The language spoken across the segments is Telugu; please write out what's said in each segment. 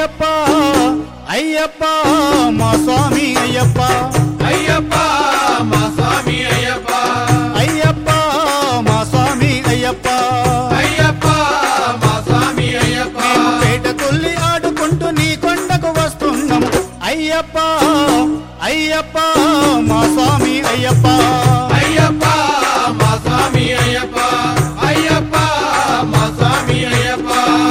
అయ్యప్ప అయ్యప్ప మా స్వామి అయ్యప్ప అయ్యప్ప మా స్వామి అయ్యప్ప అయ్యప్ప మా స్వామి అయ్యప్ప అయ్యప్ప మా స్వామి అయ్యప్ప మేము పేట తుల్లి ఆడుకుంటూ నీ కొండకు వస్తున్నాం అయ్యప్ప అయ్యప్ప మా స్వామి అయ్యప్ప అయ్యప్ప మా స్వామి అయ్యప్ప అయ్యప్ప మా స్వామి అయ్యప్ప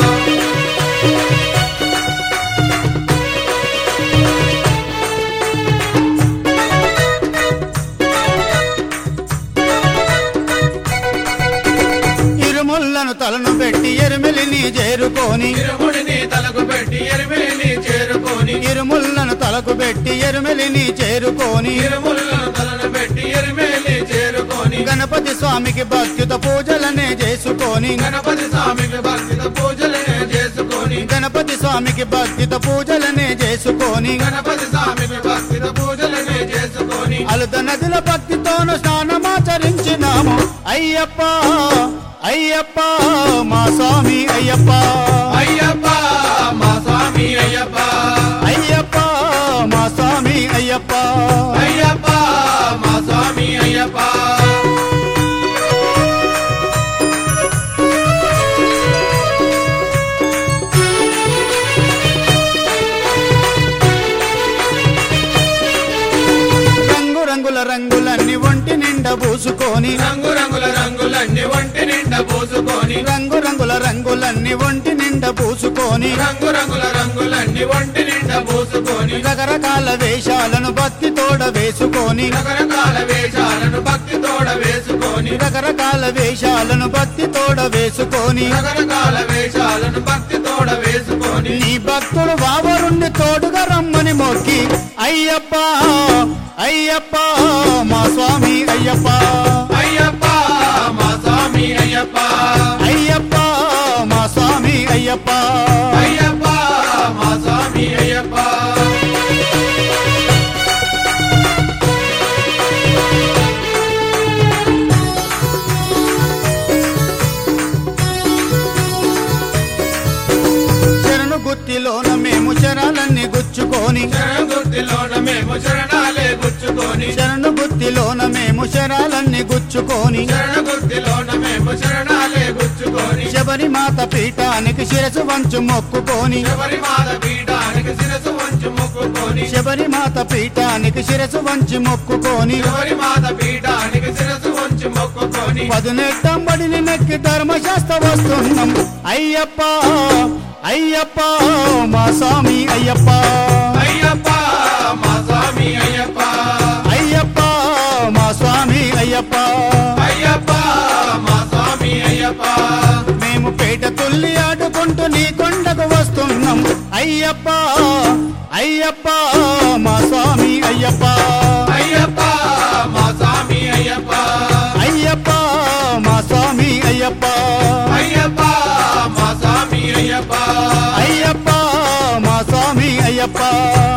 ఇరుముళ్ళను తలను పెట్టి ఎరుమెలిని చేరుకొని తిరుముడిని తలకు పెట్టి ఎరిమిని చేరుకొని ఇరుముళ్ళను తలకు పెట్టి ఎరుమెలిని చేరుకొని తిరుములను తలను పెట్టి ఎరిమిని చేరుకొని గణపతి స్వామికి భక్తిత పూజలనే చేసుకొని గణపతి స్వామికి భక్తిత పూజలనే చేసుకొని గణపతి స్వామికి భక్తిత పూజలనే చేసుకొని గణపతి స్వామికి భక్తిత పూజలనే చేసుకొని అలుత నదుల భక్తితోను స్నానమాచరించినాము అయ్యప్ప అయ్యప్ప మా స్వామి అయ్యప్ప అయ్యప్ప మా స్వామి అయ్యప్ప అయ్యప్ప మా స్వామి అయ్యప్ప అయ్యప్ప మా స్వామి అయ్యప్ప రంగు రంగుల రంగులన్నీ ఒంటి నిండా పూసుకొని రంగు రంగుల రంగులన్నీ ఒంటి నిండా పూసుకొని రంగు రంగుల రంగులన్నీ ఒంటి నిండా పూసుకొని రంగు రంగుల రంగులన్నీ ఒంటి నిండా పూసుకొని రకరకాల వేషాలను భక్తి తోడ వేసుకొని రకరకాల వేషాలను భక్తి తోడ వేసుకొని రకరకాల వేషాలను భక్తి తోడ వేసుకొని రకరకాల వేషాలను భక్తి తోడ వేసుకొని నీ భక్తుడు బావరుణ్ణి తోడుగా రమ్మని మొక్కి అయ్యప్ప అయ్యప్ప మా స్వామి అయ్యప్ప అయ్యప్ప మా స్వామి అయ్యప్ప అయ్యప్ప మా స్వామి అయ్యప్ప అయ్యప్ప మా స్వామి అయ్యప్ప శరణు గుత్తిలోన మేము శరాలన్నీ గుచ్చుకొని శరణగుర్తిలోన మేము శరణాలే గుచ్చుకొని శరణు గుత్తిలోన మేము శరాలన్నీ గుచ్చుకొని శరణగుర్తిలోన మేము శరణాలే గుచ్చుకొని శబరిమాత పీఠానికి శిరసు వంచు మొక్కుకొని శబరిమాల పీఠానికి శిరసు వంచు మొక్కుకొని శబరిమాత పీఠానికి శిరసు వంచి మొక్కుకొని శబరిమాత పీఠానికి శిరసు వంచు మొక్కుకొని పదునెట్టంబడిని నెక్కి ధర్మశాస్త్ర వస్తున్నాం అయ్యప్ప అయ్యప్ప మా స్వామి అయ్యప్ప అయ్యప్ప మా స్వామి అయ్యప్ప అయ్యప్ప మా స్వామి అయ్యప్ప అయ్యప్ప మా స్వామి అయ్యప్ప మేము పేట తుల్లి ఆడుకుంటూ నీ కొండకు వస్తున్నాం అయ్యప్ప అయ్యప్ప మా స్వామి అయ్యప్ప అయ్యప్ప మా స్వామి అయ్యప్ప అయ్యప్ప మా స్వామి అయ్యప్ప అయ్యప్ప మా స్వామి అయ్యప్ప అయ్యప్ప మా స్వామి అయ్యప్ప